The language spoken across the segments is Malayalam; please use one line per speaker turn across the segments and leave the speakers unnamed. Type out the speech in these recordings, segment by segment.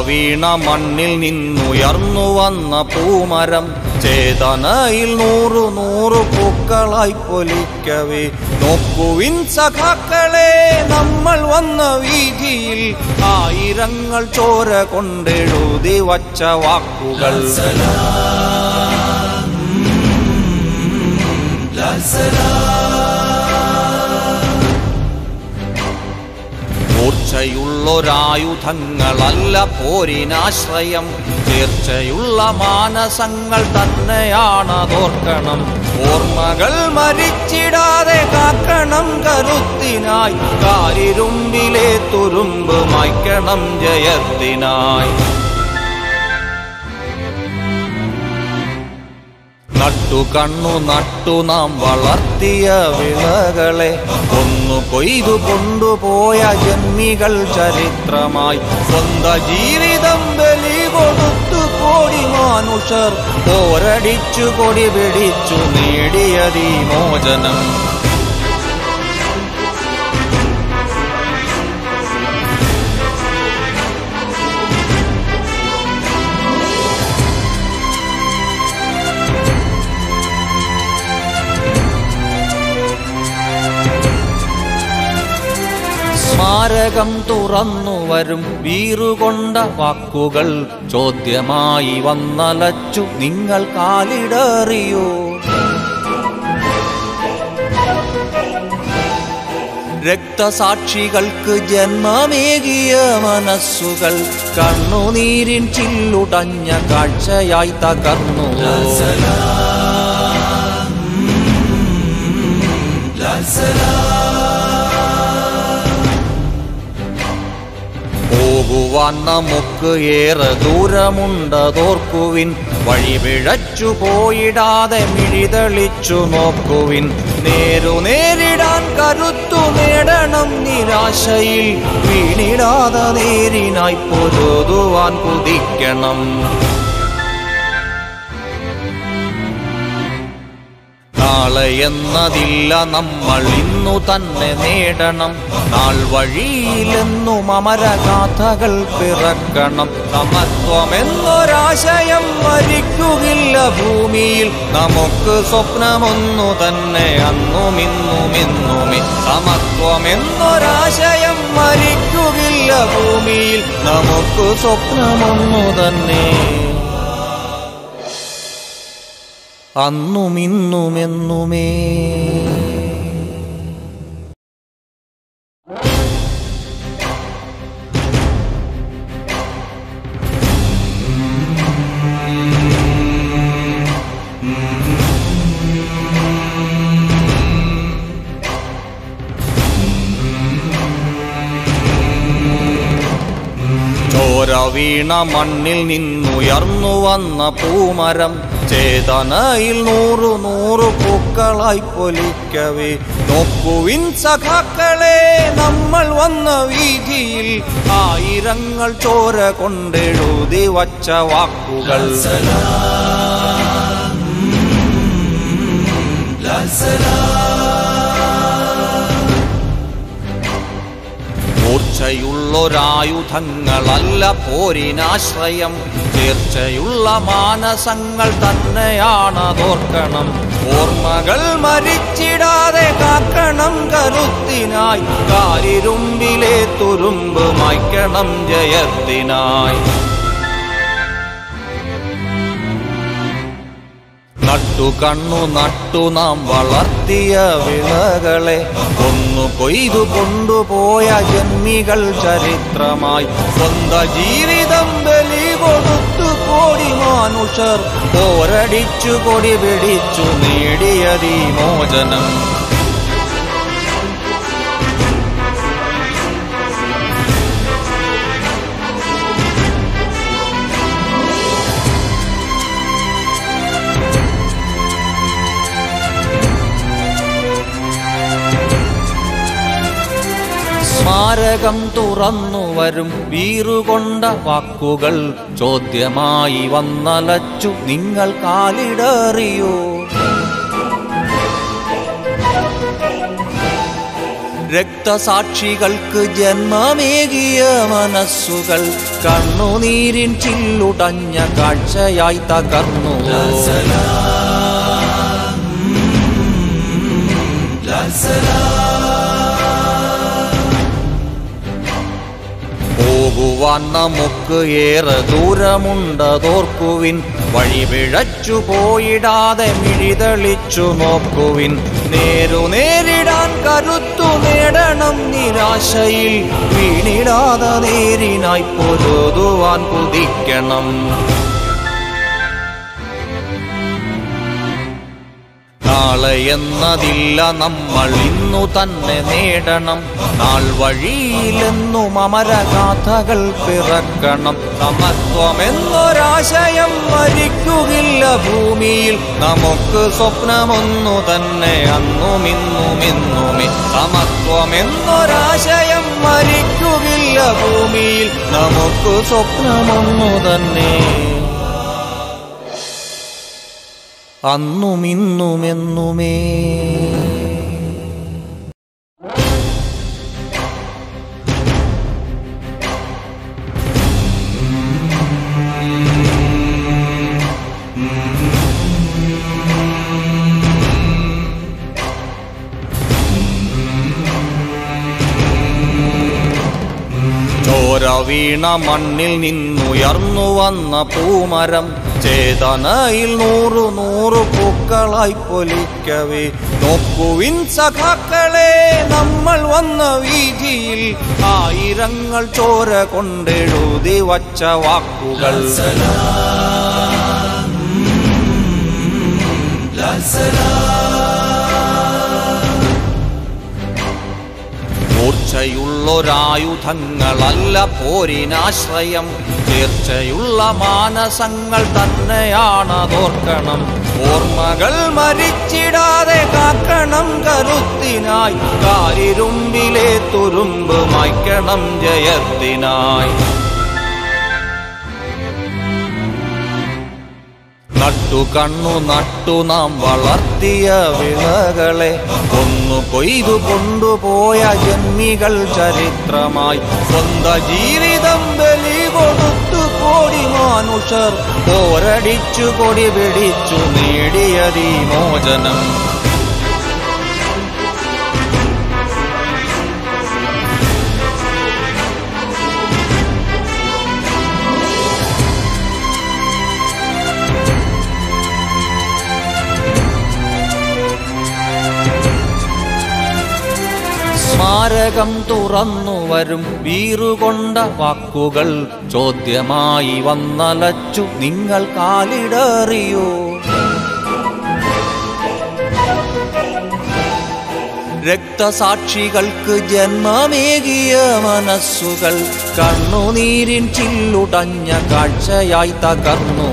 വീണ മണ്ണിൽ നിന്നുയർന്നു വന്ന പൂമരം ചേതനയിൽ നൂറു നൂറു പൂക്കളായി പൊലിക്കവേ നോക്കുവിൻ സഖാക്കളെ നമ്മൾ വന്ന വീതിയിൽ ആയിരങ്ങൾ ചോര കൊണ്ടെഴുതി വച്ച വാക്കുകൾ മൂർച്ചയുള്ളൊരായുധങ്ങളല്ല പോരിനാശ്രയം തീർച്ചയുള്ള മാനസങ്ങൾ തന്നെയാണതോർക്കണം ഓർമ്മകൾ മരിച്ചിടാതെ കാക്കണം കരുത്തിനായി കാരിരുമ്പിലെ തുരുമ്പ് മായ്ക്കണം ജയത്തിനായി നട്ടു കണ്ണു നട്ടു നാം വളർത്തിയ വിളകളെ ഒന്നു കൊയ്തു കൊണ്ടുപോയ ജന്മികൾ ചരിത്രമായി സ്വന്ത ജീവിതം ബലി കൊടുത്തു കോടി മാനുഷർ പോരടിച്ചു കൊടി പിടിച്ചു നേടിയതീ മോചനം സ്മാരകം തുറന്നു വരും വീറുകൊണ്ട വാക്കുകൾ ചോദ്യമായി വന്നലച്ചു നിങ്ങൾ കാലിടറിയോ രക്തസാക്ഷികൾക്ക് ജന്മമേകിയ മനസ്സുകൾ കണ്ണുനീരിൻ ചില്ലുടഞ്ഞ കാഴ്ചയായി തകർന്നു പോകുവാൻ നമുക്ക് ഏറെ ദൂരമുണ്ടതോർക്കുവിൻ വഴി പിഴച്ചു പോയിടാതെ മിഴിതെളിച്ചു നോക്കുവിൻ നേരു നേരിടാൻ കരുത്തു നേടണം നിരാശയിൽ വീണിടാതെ നേരിനായി പൊരുതുവാൻ കുതിക്കണം നാളെ എന്നതില്ല നമ്മൾ ഇന്നു തന്നെ നേടണം നാൾ വഴിയിലെന്നും അമരഗാഥകൾ പിറക്കണം സമത്വമെന്നൊരാശയം മരിക്കുകില്ല ഭൂമിയിൽ നമുക്ക് സ്വപ്നമൊന്നു തന്നെ അന്നും ഇന്നും എന്നുമേ സമത്വമെന്നൊരാശയം മരിക്കുകില്ല ഭൂമിയിൽ നമുക്ക് സ്വപ്നമൊന്നു തന്നെ അന്നും ഇന്നുമെന്നുമേ ചോര വീണ മണ്ണിൽ നിന്നുയർന്നു വന്ന പൂമരം ചേതനയിൽ നൂറു നൂറു പൂക്കളായി പൊലിക്കവേ നോക്കുവിൻ സഖാക്കളെ നമ്മൾ വന്ന വീതിയിൽ ആയിരങ്ങൾ ചോര കൊണ്ടെഴുതി വച്ച വാക്കുകൾ മൂർച്ചയുള്ളൊരായുധങ്ങളല്ല പോരിനാശ്രയം തീർച്ചയുള്ള മാനസങ്ങൾ തന്നെയാണതോർക്കണം ഓർമ്മകൾ മരിച്ചിടാതെ കാക്കണം കരുത്തിനായി കാരിരുമ്പിലെ തുരുമ്പ് മായ്ക്കണം ജയത്തിനായി നട്ടു കണ്ണു നട്ടു നാം വളർത്തിയ വിളകളെ ഒന്നു കൊയ്തു കൊണ്ടുപോയ ജന്മികൾ ചരിത്രമായി സ്വന്ത ജീവിതം ബലി കൊടുത്തു കോടി മാനുഷർ പോരടിച്ചു കൊടി പിടിച്ചു നേടിയതീ മോചനം സ്മാരകം തുറന്നു വരും വീറുകൊണ്ട വാക്കുകൾ ചോദ്യമായി വന്നലച്ചു നിങ്ങൾ കാലിടറിയോ രക്തസാക്ഷികൾക്ക് ജന്മമേകിയ മനസ്സുകൾ കണ്ണുനീരിൻ ചില്ലുടഞ്ഞ കാഴ്ചയായി തകർന്നു പോകുവാൻ നമുക്ക് ഏറെ ദൂരമുണ്ടതോർക്കുവിൻ വഴി പിഴച്ചു പോയിടാതെ മിഴിതെളിച്ചു നോക്കുവിൻ നേരു നേരിടാൻ കരുത്തു നേടണം നിരാശയിൽ വീണിടാതെ നേരിനായി പൊരുതുവാൻ കുതിക്കണം നാളെ എന്നതില്ല നമ്മൾ ഇന്നു തന്നെ നേടണം നാൾ വഴിയിലെന്നും അമരഗാഥകൾ പിറക്കണം സമത്വമെന്നൊരാശയം മരിക്കുകില്ല ഭൂമിയിൽ നമുക്ക് സ്വപ്നമൊന്നു തന്നെ അന്നും ഇന്നും ഇന്നുമേ സമത്വമെന്നൊരാശയം മരിക്കുകില്ല ഭൂമിയിൽ നമുക്ക് സ്വപ്നമൊന്നു തന്നെ അന്നുമിന്നുമെന്നുമേ ചോര വീണ മണ്ണിൽ നിന്നുയർന്നു വന്ന പൂമരം ചേതനയിൽ നൂറു നൂറു പൂക്കളായി പൊലിക്കവേ നോക്കുവിൻ സഖാക്കളെ നമ്മൾ വന്ന വീതിയിൽ ആയിരങ്ങൾ ചോര കൊണ്ടെഴുതി വച്ച വാക്കുകൾ മൂർച്ചയുള്ളൊരായുധങ്ങളല്ല പോരിനാശ്രയം തീർച്ചയുള്ള മാനസങ്ങൾ തന്നെയാണതോർക്കണം ഓർമ്മകൾ മരിച്ചിടാതെ കാക്കണം കരുത്തിനായി കാരിരുമ്പിലെ തുരുമ്പ് മായ്ക്കണം ജയത്തിനായി നട്ടു കണ്ണു നട്ടു നാം വളർത്തിയ വിളകളെ ഒന്നു കൊയ്തു കൊണ്ടുപോയ ജന്മികൾ ചരിത്രമായി സ്വന്ത ജീവിതം ബലി കൊടുത്തു കോടി മാനുഷർ പോരടിച്ചു കൊടി പിടിച്ചു നേടിയതീ മോചനം സ്മാരകം തുറന്നു വരും വീറുകൊണ്ട വാക്കുകൾ ചോദ്യമായി വന്നലച്ചു നിങ്ങൾ കാലിടറിയോ രക്തസാക്ഷികൾക്ക് ജന്മമേകിയ മനസ്സുകൾ കണ്ണുനീരിൻ ചില്ലുടഞ്ഞ കാഴ്ചയായി തകർന്നു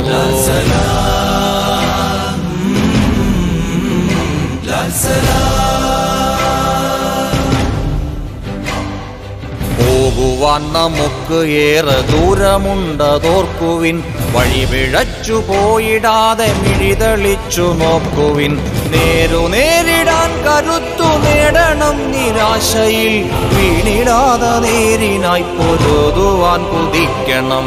പോകുവാൻ നമുക്ക് ഏറെ ദൂരമുണ്ടതോർക്കുവിൻ വഴി പിഴച്ചു പോയിടാതെ മിഴിതെളിച്ചു നോക്കുവിൻ നേരു നേരിടാൻ കരുത്തു നേടണം നിരാശയിൽ വീണിടാതെ നേരിനായി പൊരുതുവാൻ കുതിക്കണം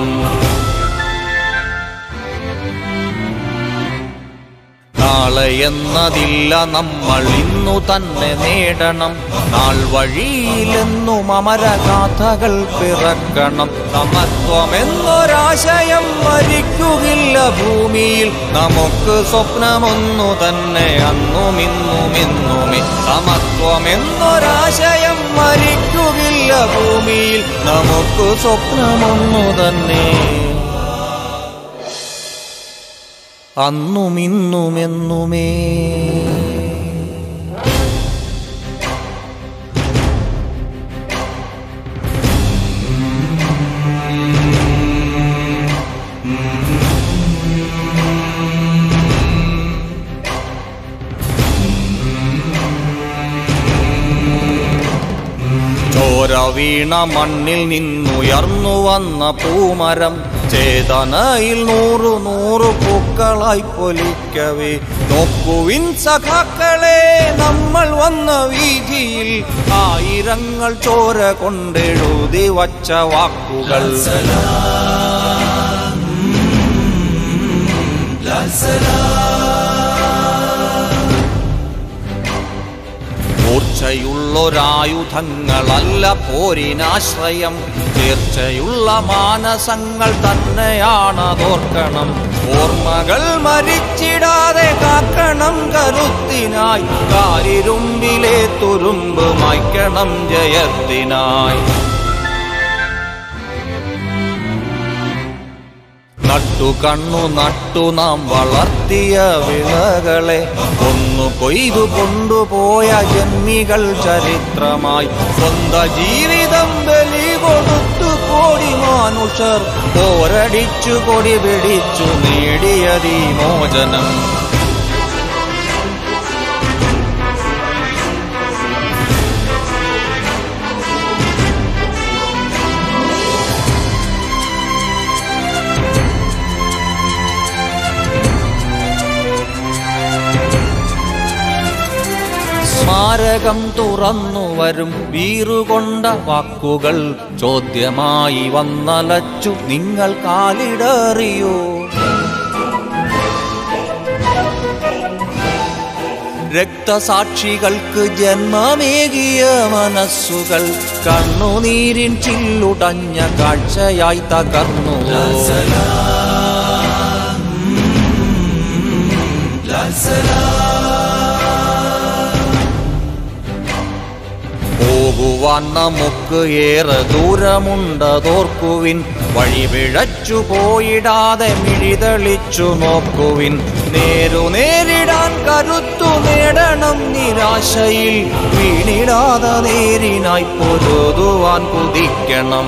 നാളെ എന്നതില്ല നമ്മൾ ഇന്നു തന്നെ നേടണം നാൾ വഴിയിലെന്നും അമരഗാഥകൾ പിറക്കണം സമത്വമെന്നൊരാശയം മരിക്കുകില്ല ഭൂമിയിൽ നമുക്ക് സ്വപ്നമൊന്നു തന്നെ അന്നും ഇന്നും ഇന്നുമേ സമത്വമെന്നൊരാശയം മരിക്കുകില്ല ഭൂമിയിൽ നമുക്ക് സ്വപ്നമൊന്നു തന്നെ അന്നുമിന്നുമെന്നുമേ ചോര വീണ മണ്ണിൽ നിന്നുയർന്നു വന്ന പൂമരം ചേതനയിൽ നൂറു നൂറു പൂക്കളായി പൊലിക്കവേ നോക്കുവിൻ സഖാക്കളെ നമ്മൾ വന്ന വീതിയിൽ ആയിരങ്ങൾ ചോര കൊണ്ടെഴുതി വച്ച വാക്കുകൾ മൂർച്ചയുള്ളൊരായുധങ്ങളല്ല പോരിനാശ്രയം തീർച്ചയുള്ള മാനസങ്ങൾ തന്നെയാണതോർക്കണം ഓർമ്മകൾ മരിച്ചിടാതെ കാക്കണം കരുത്തിനായി കാരിരുമ്പിലെ തുരുമ്പ് മായ്ക്കണം ജയത്തിനായി നട്ടു കണ്ണു നട്ടു നാം വളർത്തിയ വിളകളെ കൊന്നു കൊയ്തു കൊണ്ടുപോയ ജന്മികൾ ചരിത്രമായി സ്വന്ത ജീവിതം ബലി കൊടുത്തു കോടി മാനുഷർ പോരടിച്ചു കൊടി പിടിച്ചു നേടിയതീ മോചനം സ്മാരകം തുറന്നു വരും വീറുകൊണ്ട വാക്കുകൾ ചോദ്യമായി വന്നലച്ചു നിങ്ങൾ കാലിടറിയോ രക്തസാക്ഷികൾക്ക് ജന്മമേകിയ മനസ്സുകൾ കണ്ണുനീരിൻ ചില്ലുടഞ്ഞ കാഴ്ചയായി തകർന്നു പോകുവാൻ നമുക്ക് ഏറെ ദൂരമുണ്ടതോർക്കുവിൻ വഴി പിഴച്ചു പോയിടാതെ മിഴിതെളിച്ചു നോക്കുവിൻ നേരു നേരിടാൻ കരുത്തു നേടണം നിരാശയിൽ വീണിടാതെ നേരിനായി പൊരുതുവാൻ കുതിക്കണം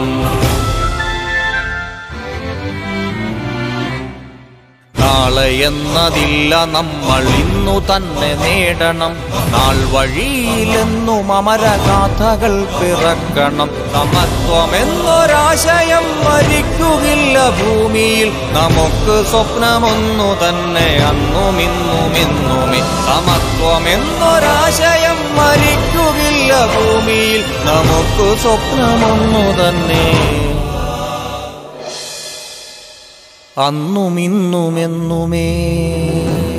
നാളെ എന്നതില്ല നമ്മൾ ഇന്നു തന്നെ നേടണം നാൾ വഴിയിലെന്നും അമരഗാഥകൾ പിറക്കണം സമത്വമെന്നൊരാശയം മരിക്കുകില്ല ഭൂമിയിൽ നമുക്ക് സ്വപ്നമൊന്നു തന്നെ അന്നും ഇന്നും എന്നുമേ സമത്വമെന്നൊരാശയം മരിക്കുകില്ല ഭൂമിയിൽ നമുക്ക് സ്വപ്നമൊന്നു തന്നെ അന്നുമിന്നുമെന്നുമേ